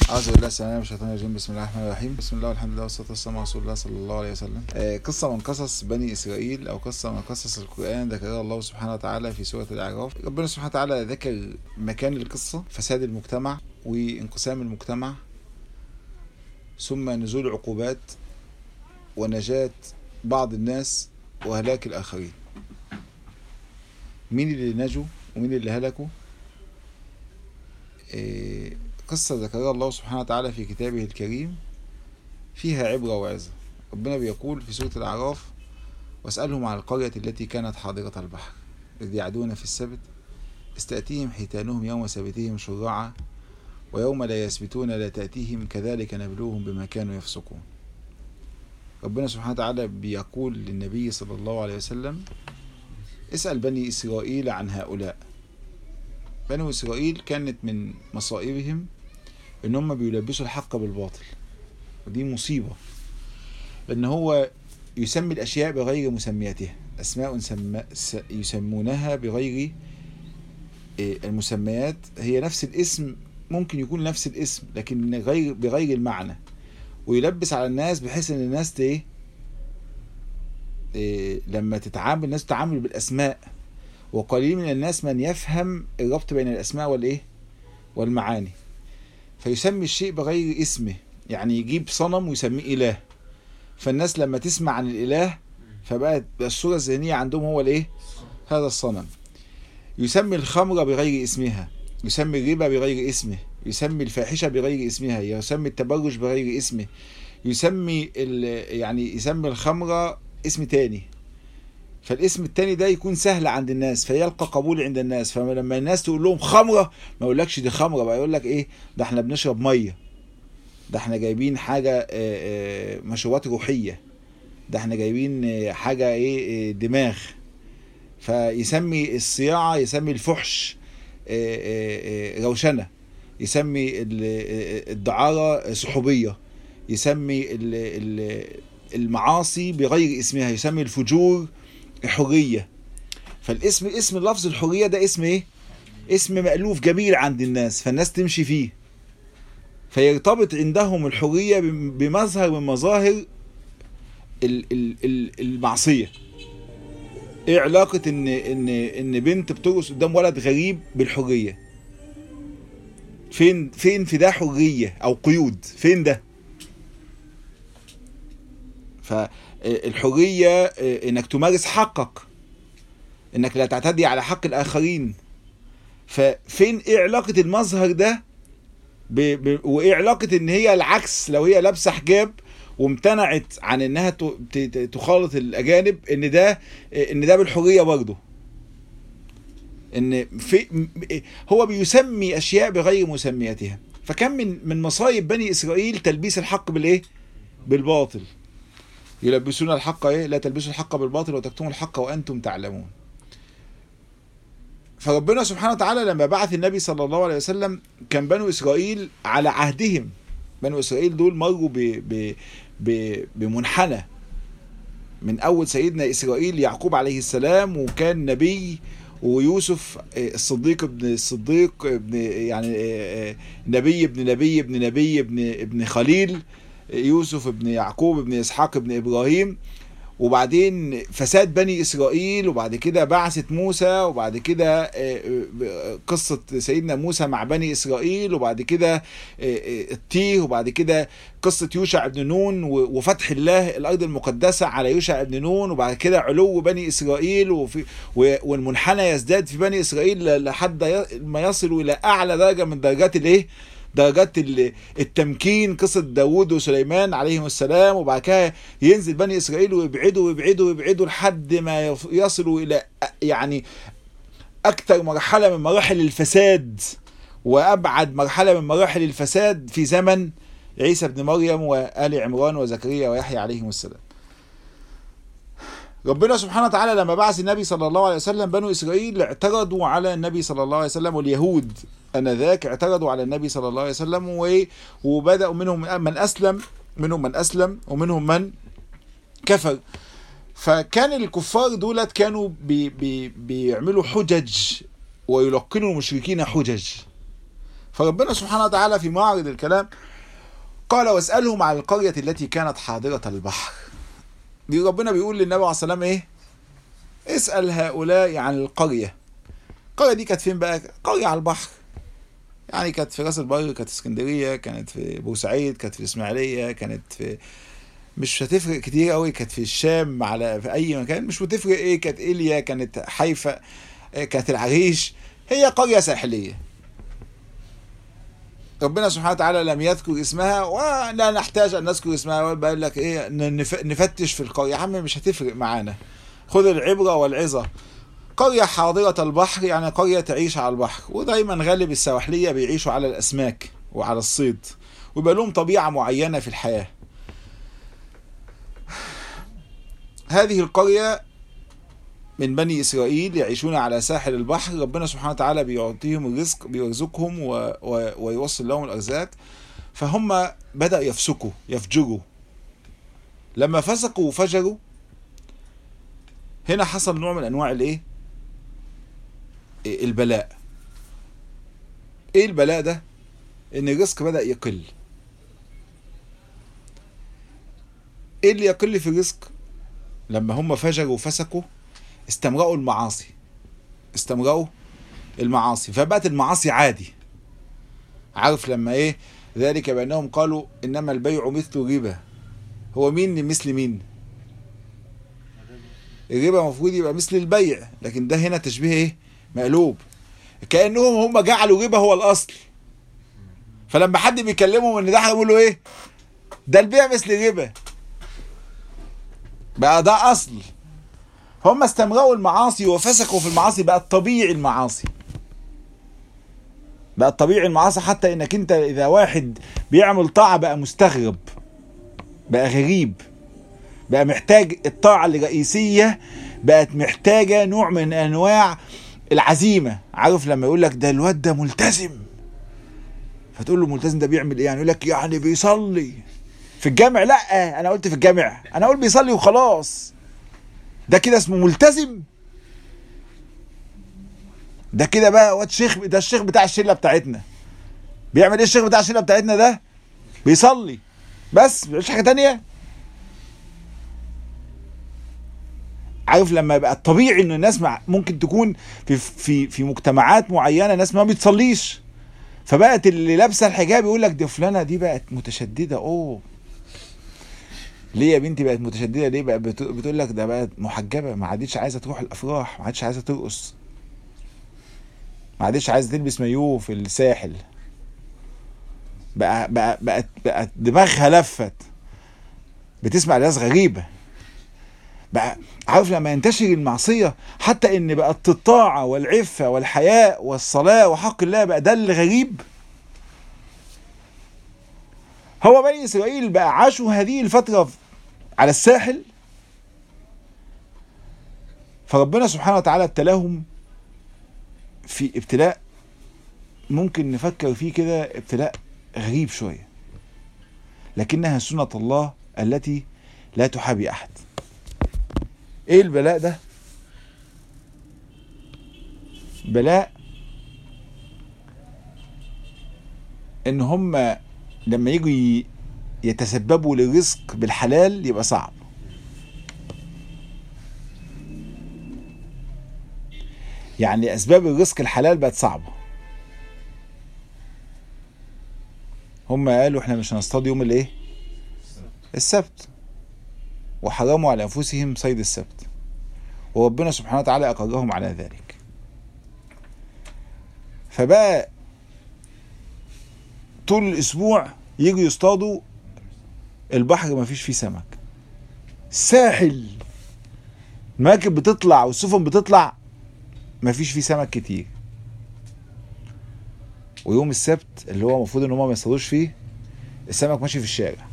أعوذ بالله السلام من الشيطان الرجيم بسم الله الرحمن الرحيم بسم الله والحمد لله والصلاة والسلام على رسول الله صلى الله عليه وسلم آه، قصة من قصص بني إسرائيل أو قصة من قصص القرآن ذكرها الله سبحانه وتعالى في سورة الأعراف ربنا سبحانه وتعالى ذكر مكان القصة فساد المجتمع وانقسام المجتمع ثم نزول عقوبات ونجاة بعض الناس وهلاك الآخرين مين اللي نجوا ومين اللي هلكوا آه، قصة ذكرها الله سبحانه وتعالى في كتابه الكريم فيها عبرة وعظة ربنا بيقول في سورة الأعراف واسألهم عن القرية التي كانت حاضرة البحر إذ يعدون في السبت استأتيهم حيتانهم يوم سبتهم شرعا ويوم لا يسبتون لا تأتيهم كذلك نبلوهم بما كانوا يفسقون ربنا سبحانه وتعالى بيقول للنبي صلى الله عليه وسلم اسأل بني إسرائيل عن هؤلاء بنو إسرائيل كانت من مصائبهم إن هم بيلبسوا الحق بالباطل ودي مصيبة لأن هو يسمي الأشياء بغير مسمياتها أسماء سم... س- يسمونها بغير إيه، المسميات هي نفس الاسم ممكن يكون نفس الاسم لكن غير بغير المعنى ويلبس على الناس بحيث ان الناس ت- ايه إيه، لما تتعامل الناس تتعامل بالاسماء وقليل من الناس من يفهم الربط بين الاسماء والايه والمعاني فيسمي الشيء بغير اسمه يعني يجيب صنم ويسميه اله فالناس لما تسمع عن الاله فبقت الصوره الذهنيه عندهم هو الايه هذا الصنم يسمي الخمر بغير اسمها يسمي الربا بغير اسمه يسمي الفاحشه بغير اسمها يسمي التبرج بغير اسمه يسمي ال- يعني يسمي الخمره اسم تاني فالاسم التاني ده يكون سهل عند الناس فيلقى قبول عند الناس فلما الناس تقول لهم خمره ما يقولكش دي خمره بقى يقول لك ايه ده احنا بنشرب ميه ده احنا جايبين حاجه آه، آه، مشروبات روحيه ده احنا جايبين آه، حاجه ايه آه، دماغ فيسمي الصياعه يسمي الفحش آه، آه، آه، روشنه يسمي ال- آه، الدعاره صحوبيه يسمي ال- ال- المعاصي بغير اسمها يسمي الفجور حريه فالاسم اسم لفظ الحريه ده اسم ايه اسم مألوف جميل عند الناس فالناس تمشي فيه فيرتبط عندهم الحريه بم- بمظهر من مظاهر ال- ال- ال- المعصيه ايه علاقه ان ان ان بنت بترقص قدام ولد غريب بالحريه فين فين في ده حريه او قيود فين ده فالحريه انك تمارس حقك انك لا تعتدي على حق الاخرين ففين ايه علاقه المظهر ده ب... ب... وايه علاقه ان هي العكس لو هي لابسه حجاب وامتنعت عن انها ت... ت... ت- تخالط الاجانب ان ده ان ده بالحريه برضه ان في م- هو بيسمي اشياء بغير مسمياتها فكم من من مصايب بني اسرائيل تلبيس الحق بالايه بالباطل يلبسون الحق ايه لا تلبسوا الحق بالباطل وتكتموا الحق وانتم تعلمون فربنا سبحانه وتعالى لما بعث النبي صلى الله عليه وسلم كان بنو اسرائيل على عهدهم بنو اسرائيل دول مروا ب ب ب بمنحنى من اول سيدنا اسرائيل يعقوب عليه السلام وكان نبي ويوسف آه، الصديق ابن الصديق ابن يعني آه، آه، نبي ابن نبي ابن نبي ابن ابن خليل يوسف ابن يعقوب ابن اسحاق ابن ابراهيم وبعدين فساد بني اسرائيل وبعد كده بعثة موسى وبعد كده آه، آه، قصة سيدنا موسى مع بني اسرائيل وبعد كده آه، آه، التيه وبعد كده قصة يوشع بن نون و- وفتح الله الارض المقدسة على يوشع بن نون وبعد كده علو بني اسرائيل وفي و- والمنحنى يزداد في بني اسرائيل ل- لحد ي- ما يصلوا الى اعلى درجة من درجات الايه؟ درجات ال- التمكين قصة داوود وسليمان عليهم السلام وبعد كده ينزل بني إسرائيل ويبعدوا ويبعدوا ويبعدوا لحد ما يف- يصلوا إلى أ- يعني أكثر مرحلة من مراحل الفساد وأبعد مرحلة من مراحل الفساد في زمن عيسى بن مريم وآل عمران وزكريا ويحيى عليهم السلام ربنا سبحانه وتعالى لما بعث النبي صلى الله عليه وسلم بنو اسرائيل اعترضوا على النبي صلى الله عليه وسلم واليهود انذاك اعترضوا على النبي صلى الله عليه وسلم و- وبداوا منهم من اسلم منهم من اسلم ومنهم من كفر فكان الكفار دولت كانوا بي بي بيعملوا حجج ويلقنوا المشركين حجج فربنا سبحانه وتعالى في معرض الكلام قال واسألهم عن القرية التي كانت حاضرة البحر دي ربنا بيقول للنبي عليه الصلاة والسلام ايه اسأل هؤلاء عن القرية القرية دي كانت فين بقى قرية على البحر يعني كانت في راس البر كانت في اسكندرية كانت في بورسعيد كانت في الإسماعيلية كانت في مش هتفرق كتير قوي كانت في الشام على في أي مكان مش هتفرق إيه كانت إيليا كانت حيفا كانت العريش هي قرية ساحلية ربنا سبحانه وتعالى لم يذكر اسمها ولا نحتاج ان نذكر اسمها بقول لك ايه نفتش في القريه يا عم مش هتفرق معانا خذ العبره والعظه قرية حاضرة البحر يعني قرية تعيش على البحر ودايما غالب السواحلية بيعيشوا على الأسماك وعلى الصيد ويبقى لهم طبيعة معينة في الحياة هذه القرية من بني إسرائيل يعيشون على ساحل البحر ربنا سبحانه وتعالى بيعطيهم الرزق بيرزقهم و... و... ويوصل لهم الأرزاق فهم بدأ يفسقوا يفجروا لما فسقوا وفجروا هنا حصل نوع من أنواع الإيه؟ البلاء ايه البلاء ده ان الرزق بدأ يقل ايه اللي يقل في الرزق لما هم فجروا وفسقوا استمرأوا المعاصي استمرأوا المعاصي فبقت المعاصي عادي عارف لما ايه ذلك بانهم قالوا انما البيع مثل الربا هو مين مثل مين الربا المفروض يبقى مثل البيع لكن ده هنا تشبيه ايه مقلوب كانهم هم جعلوا ربا هو الاصل فلما حد بيكلمهم ان ده هيقولوا ايه ده البيع مثل الربا بقى ده اصل هم استمروا المعاصي وفسقوا في المعاصي بقى طبيعي المعاصي بقى طبيعي المعاصي حتى انك انت اذا واحد بيعمل طاعه بقى مستغرب بقى غريب بقى محتاج الطاعه الرئيسيه بقت محتاجه نوع من انواع العزيمه عارف لما يقول لك ده الواد ده ملتزم فتقول له ملتزم ده بيعمل ايه يعني يقول لك يعني بيصلي في الجامع لا انا قلت في الجامع انا اقول بيصلي وخلاص ده كده اسمه ملتزم ده كده بقى واد شيخ ده الشيخ بتاع الشله بتاعتنا بيعمل ايه الشيخ بتاع الشله بتاعتنا ده بيصلي بس مش حاجه تانية عارف لما يبقى الطبيعي ان الناس مع ممكن تكون في في في مجتمعات معينه ناس ما بتصليش فبقت اللي لابسه الحجاب يقول لك دي فلانه دي بقت متشدده اوه ليه يا بنتي بقت متشدده ليه بقى بتقول لك ده بقت محجبه ما عادتش عايزه تروح الافراح ما عادش عايزه ترقص ما عادش عايزه تلبس مايوه في الساحل بقى بقى بقت بقت دماغها لفت بتسمع ناس غريبه بقى عارف لما ينتشر المعصيه حتى ان بقت الطاعه والعفه والحياء والصلاه وحق الله بقى ده اللي غريب هو بني اسرائيل بقى عاشوا هذه الفتره على الساحل فربنا سبحانه وتعالى ابتلاهم في ابتلاء ممكن نفكر فيه كده ابتلاء غريب شويه لكنها سنه الله التي لا تحابي احد ايه البلاء ده بلاء ان هم لما يجوا يتسببوا للرزق بالحلال يبقى صعب يعني اسباب الرزق الحلال بقت صعبه هم قالوا احنا مش هنصطاد يوم الايه السبت وحرموا على انفسهم صيد السبت وربنا سبحانه وتعالى اقرهم على ذلك فبقى طول الاسبوع يجوا يصطادوا البحر ما فيش فيه سمك الساحل المراكب بتطلع والسفن بتطلع ما فيش فيه سمك كتير ويوم السبت اللي هو المفروض ان هم ما يصطادوش فيه السمك ماشي في الشارع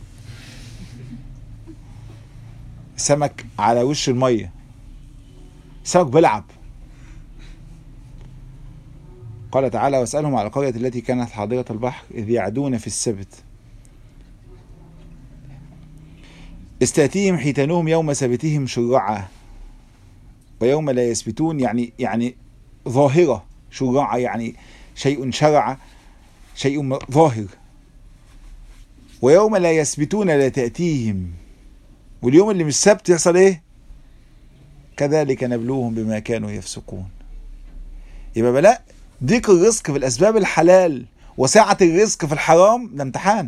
سمك على وش الميه سمك بيلعب قال تعالى واسألهم على القرية التي كانت حاضرة البحر إذ يعدون في السبت استأتيهم حيتانهم يوم سبتهم شرعا ويوم لا يسبتون يعني يعني ظاهرة شرعة يعني شيء شرع شيء م- ظاهر ويوم لا يثبتون لا تأتيهم واليوم اللي مش سبت يحصل ايه كذلك نبلوهم بما كانوا يفسقون يبقى بلاء ضيق الرزق في الأسباب الحلال وسعة الرزق في الحرام ده امتحان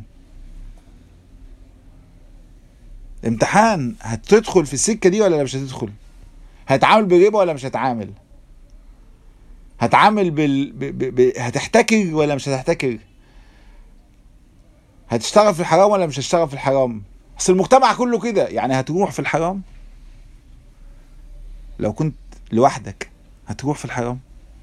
امتحان هتدخل في السكة دي ولا مش هتدخل هتعامل بالربا ولا مش هتعامل هتعامل بال... ب... ب... ب... هتحتكر ولا مش هتحتكر هتشتغل في الحرام ولا مش هتشتغل في الحرام اصل المجتمع كله كده يعني هتروح في الحرام لو كنت لوحدك هتروح في الحرام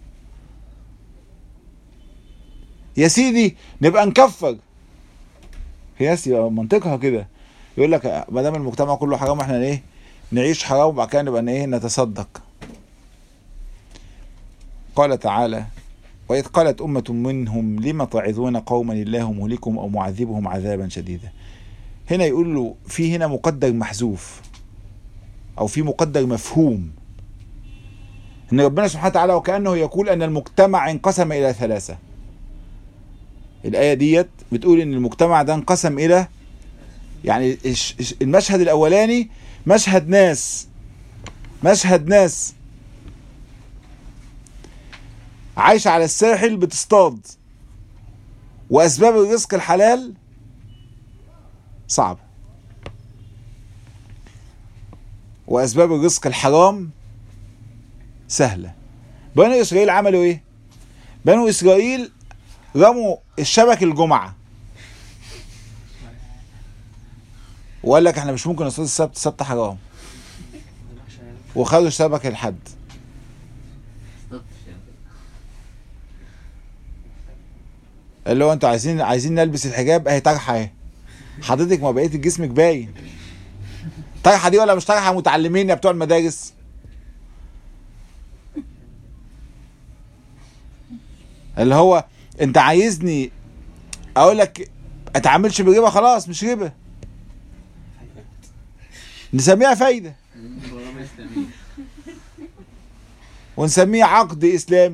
يا سيدي نبقى نكفر هي يبقى منطقها كده يقول لك ما دام المجتمع كله حرام احنا ايه نعيش حرام وبعد كده نبقى ايه نتصدق قال تعالى وإذ قالت أمة منهم لم تعظون قوما الله مهلكهم أو معذبهم عذابا شديدا هنا يقول له في هنا مقدر محذوف أو في مقدر مفهوم إن ربنا سبحانه وتعالى وكأنه يقول أن المجتمع انقسم إلى ثلاثة الآية ديت بتقول إن المجتمع ده انقسم إلى يعني الش- الش- المشهد الأولاني مشهد ناس مشهد ناس عايشة على الساحل بتصطاد وأسباب الرزق الحلال صعبة وأسباب الرزق الحرام سهلة بنو إسرائيل عملوا إيه؟ بنو إسرائيل رموا الشبك الجمعة وقال لك احنا مش ممكن نصطاد السبت السبت حرام وخدوا الشبك الحد اللي هو انتوا عايزين عايزين نلبس الحجاب اهي طرحه اهي حضرتك ما بقيت جسمك باين طرحه دي ولا مش طرحه متعلمين يا بتوع المدارس اللي هو انت عايزني اقول لك اتعاملش بالربا خلاص مش ربا نسميها فايده ونسميه عقد اسلامي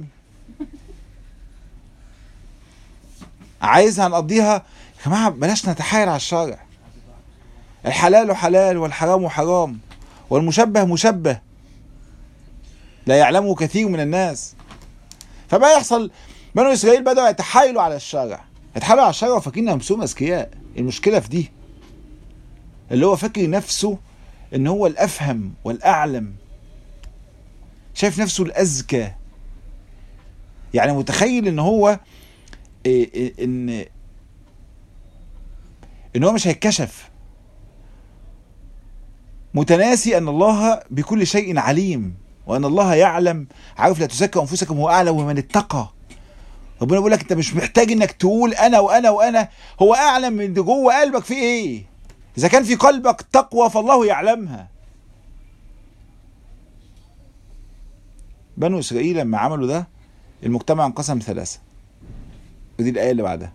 عايزها نقضيها يا جماعه بلاش نتحايل على الشارع الحلال حلال والحرام حرام والمشبه مشبه لا يعلمه كثير من الناس فبقى يحصل بنو اسرائيل بدأوا يتحايلوا على الشارع يتحايلوا على الشارع وفاكرين نفسهم اذكياء المشكله في دي اللي هو فاكر نفسه ان هو الافهم والاعلم شايف نفسه الاذكى يعني متخيل ان هو إيه إيه ان ان هو مش هيتكشف متناسي ان الله بكل شيء عليم وان الله يعلم عارف لا تزكوا انفسكم هو اعلم بمن اتقى ربنا بيقول لك انت مش محتاج انك تقول انا وانا وانا هو اعلم من اللي جوه قلبك في ايه اذا كان في قلبك تقوى فالله يعلمها بنو اسرائيل لما عملوا ده المجتمع انقسم ثلاثه ودي الايه اللي بعدها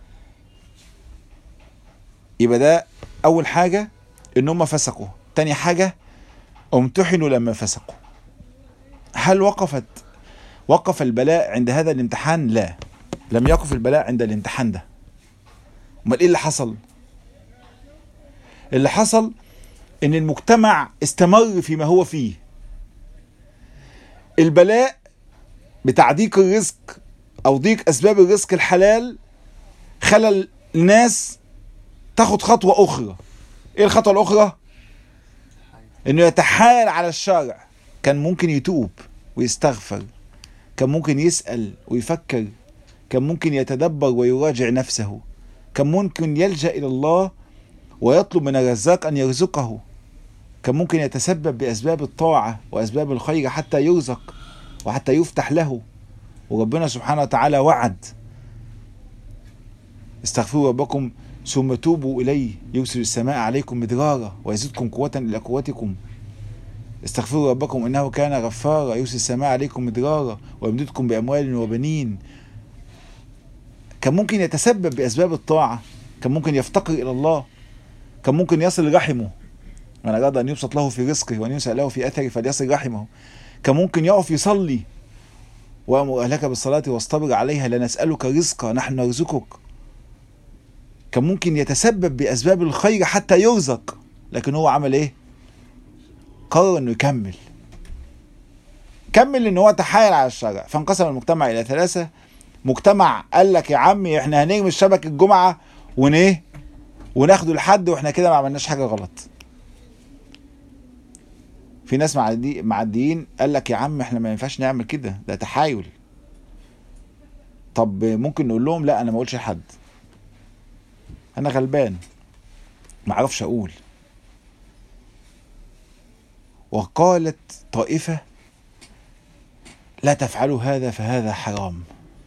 يبقى ده اول حاجه ان هم فسقوا تاني حاجه امتحنوا لما فسقوا هل وقفت وقف البلاء عند هذا الامتحان لا لم يقف البلاء عند الامتحان ده امال ايه اللي حصل اللي حصل ان المجتمع استمر فيما هو فيه البلاء بتاع ضيق الرزق او ضيق اسباب الرزق الحلال خلى الناس تاخد خطوه اخرى ايه الخطوه الاخرى انه يتحايل على الشارع كان ممكن يتوب ويستغفر كان ممكن يسأل ويفكر كان ممكن يتدبر ويراجع نفسه كان ممكن يلجأ إلى الله ويطلب من الرزاق أن يرزقه كان ممكن يتسبب بأسباب الطاعة وأسباب الخير حتى يرزق وحتى يفتح له وربنا سبحانه وتعالى وعد استغفروا ربكم ثم توبوا إليه يرسل السماء عليكم مدرارا ويزيدكم قوة إلى قوتكم استغفروا ربكم انه كان غفارا يرسل السماء عليكم مدرارا ويمددكم باموال وبنين كان ممكن يتسبب باسباب الطاعه كان ممكن يفتقر الى الله كان ممكن يصل رحمه من اراد ان يبسط له في رزقه وان ينسى له في اثره فليصل رحمه كان ممكن يقف يصلي وامر اهلك بالصلاه واصطبر عليها لا نسالك رزقا نحن نرزقك كان ممكن يتسبب باسباب الخير حتى يرزق لكن هو عمل ايه قرر انه يكمل كمل ان هو تحايل على الشرع فانقسم المجتمع الى ثلاثه مجتمع قال لك يا عمي احنا هنرمي الشبك الجمعه ون ايه وناخده لحد واحنا كده ما عملناش حاجه غلط في ناس معدي معديين قال لك يا عم احنا ما ينفعش نعمل كده ده تحايل طب ممكن نقول لهم لا انا ما اقولش لحد انا غلبان ما اعرفش اقول وقالت طائفه لا تفعلوا هذا فهذا حرام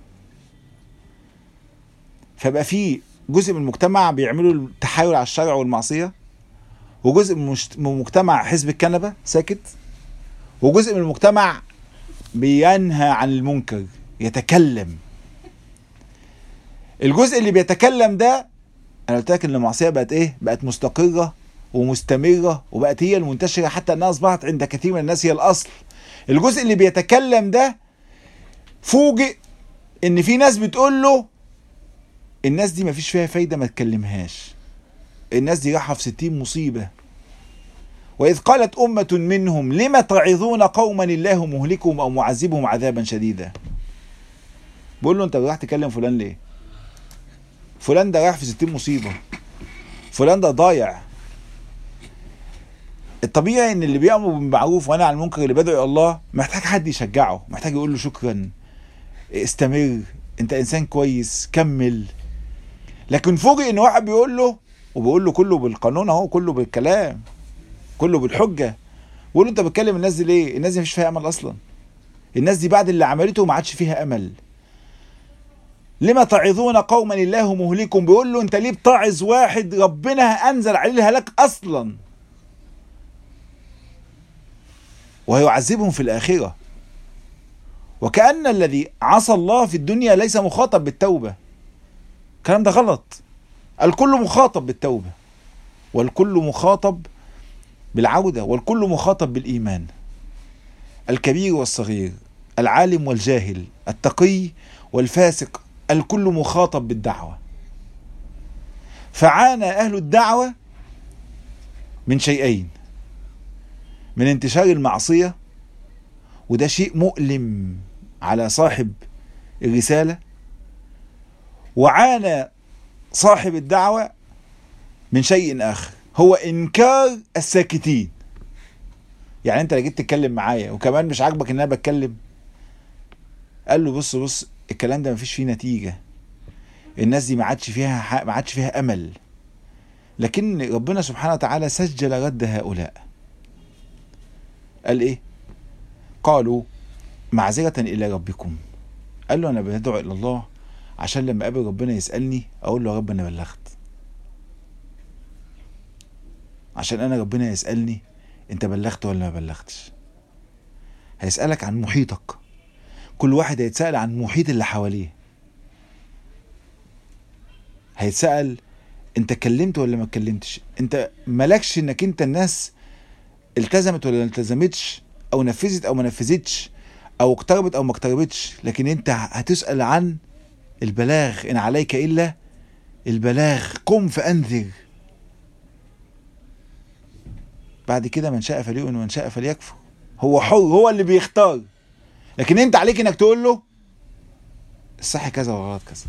فبقى في جزء من المجتمع بيعملوا التحايل على الشرع والمعصيه وجزء من المجتمع حزب الكنبه ساكت وجزء من المجتمع بينهى عن المنكر يتكلم الجزء اللي بيتكلم ده انا قلت لك ان المعصيه بقت ايه بقت مستقره ومستمره وبقت هي المنتشره حتى انها اصبحت عند كثير من الناس هي الاصل الجزء اللي بيتكلم ده فوجئ ان في ناس بتقول له الناس دي مفيش فيها فايده ما تكلمهاش الناس دي رايحه في ستين مصيبه واذ قالت امه منهم لم تعظون قوما الله مهلكهم او معذبهم عذابا شديدا بقول له انت رايح تكلم فلان ليه فلان ده رايح في ستين مصيبه فلان ده ضايع الطبيعي ان اللي بيامر بالمعروف وانا عن المنكر اللي بدعو الله محتاج حد يشجعه محتاج يقول له شكرا استمر انت انسان كويس كمل لكن فوجئ ان واحد بيقول له وبيقول له كله بالقانون اهو كله بالكلام كله بالحجه بيقول له انت بتكلم الناس دي ليه الناس دي مفيش فيها امل اصلا الناس دي بعد اللي عملته ما عادش فيها امل لما تعظون قوما الله مهلكم بيقول له انت ليه بتعظ واحد ربنا انزل عليه الهلاك اصلا ويعذبهم في الاخره وكأن الذي عصى الله في الدنيا ليس مخاطب بالتوبة الكلام ده غلط الكل مخاطب بالتوبة والكل مخاطب بالعودة والكل مخاطب بالإيمان الكبير والصغير العالم والجاهل التقي والفاسق الكل مخاطب بالدعوة فعانى أهل الدعوة من شيئين من انتشار المعصية وده شيء مؤلم على صاحب الرسالة وعانى صاحب الدعوة من شيء آخر هو إنكار الساكتين يعني أنت جيت تتكلم معايا وكمان مش عاجبك إن أنا بتكلم قال له بص بص الكلام ده مفيش فيه نتيجة الناس دي ما عادش فيها ما عادش فيها أمل لكن ربنا سبحانه وتعالى سجل رد هؤلاء قال إيه قالوا معذرة إلى ربكم قال له أنا بدعو إلى الله عشان لما قابل ربنا يسألني أقول له يا رب أنا بلغت عشان أنا ربنا يسألني أنت بلغت ولا ما بلغتش هيسألك عن محيطك كل واحد هيتسأل عن المحيط اللي حواليه هيتسأل انت كلمت ولا ما اتكلمتش انت مالكش انك انت الناس التزمت ولا ما التزمتش او نفذت او ما نفذتش او اقتربت او ما اقتربتش لكن انت هتسأل عن البلاغ ان عليك الا البلاغ قم فانذر بعد كده من شاء فليؤمن ومن شاء فليكفر هو حر هو اللي بيختار لكن انت عليك انك تقول له الصح كذا والغلط كذا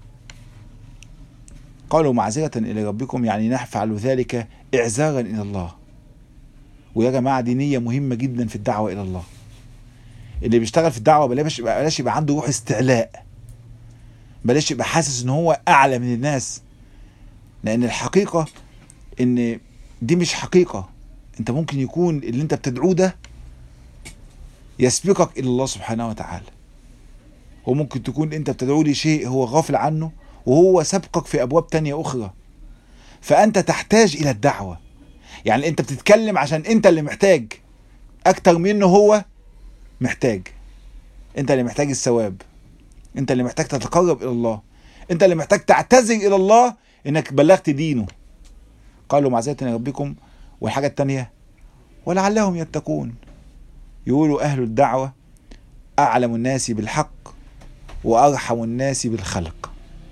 قالوا معذرة إلى ربكم يعني نفعل ذلك إعذارا إلى الله ويا جماعة دي نية مهمة جدا في الدعوة إلى الله اللي بيشتغل في الدعوة بلاش يبقى بلاش يبقى عنده روح استعلاء بلاش يبقى حاسس إن هو أعلى من الناس لأن الحقيقة إن دي مش حقيقة أنت ممكن يكون اللي أنت بتدعوه ده يسبقك إلى الله سبحانه وتعالى وممكن تكون أنت بتدعو لي شيء هو غافل عنه وهو سبقك في ابواب تانية اخرى فانت تحتاج الى الدعوه يعني انت بتتكلم عشان انت اللي محتاج اكتر منه هو محتاج انت اللي محتاج الثواب انت اللي محتاج تتقرب الى الله انت اللي محتاج تعتذر الى الله انك بلغت دينه قالوا معذرة ربكم والحاجة التانية ولعلهم يتقون يقولوا اهل الدعوة أعلم الناس بالحق وأرحم الناس بالخلق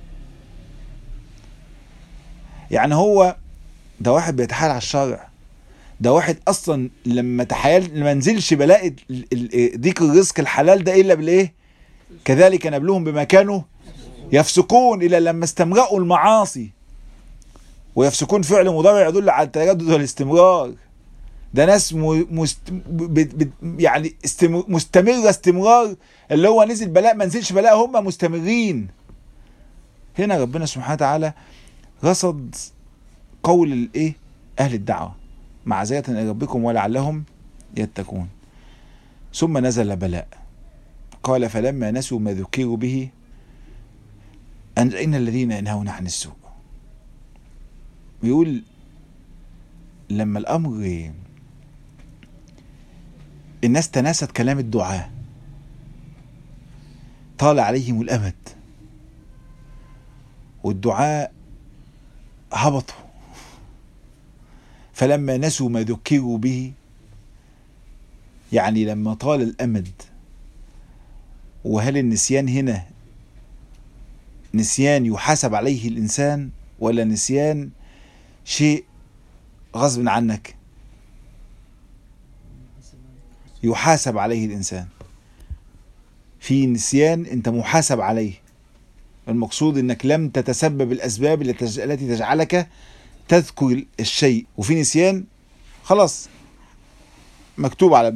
يعني هو ده واحد بيتحايل على الشرع ده واحد اصلا لما تحايل ما نزلش بلاقي ال- ال- ديك الرزق الحلال ده الا بالايه كذلك نبلوهم بما كانوا يفسقون الى لما استمرأوا المعاصي ويفسقون فعل مضارع يدل على التجدد والاستمرار ده ناس م- مست... ب... ب... يعني استم... مستمرة استمرار اللي هو نزل بلاء ما نزلش بلاء هم مستمرين هنا ربنا سبحانه وتعالى رصد قول الايه اهل الدعوه معزية الى ربكم ولعلهم يتقون ثم نزل بلاء قال فلما نسوا ما ذكروا به أنجينا الذين ينهون عن السوء بيقول لما الأمر الناس تناست كلام الدعاء طال عليهم الأمد والدعاء هبطوا فلما نسوا ما ذكروا به يعني لما طال الأمد وهل النسيان هنا نسيان يحاسب عليه الإنسان ولا نسيان شيء غصب عنك يحاسب عليه الإنسان في نسيان أنت محاسب عليه المقصود أنك لم تتسبب الأسباب التي التي تجعلك تذكر الشيء وفي نسيان خلاص مكتوب على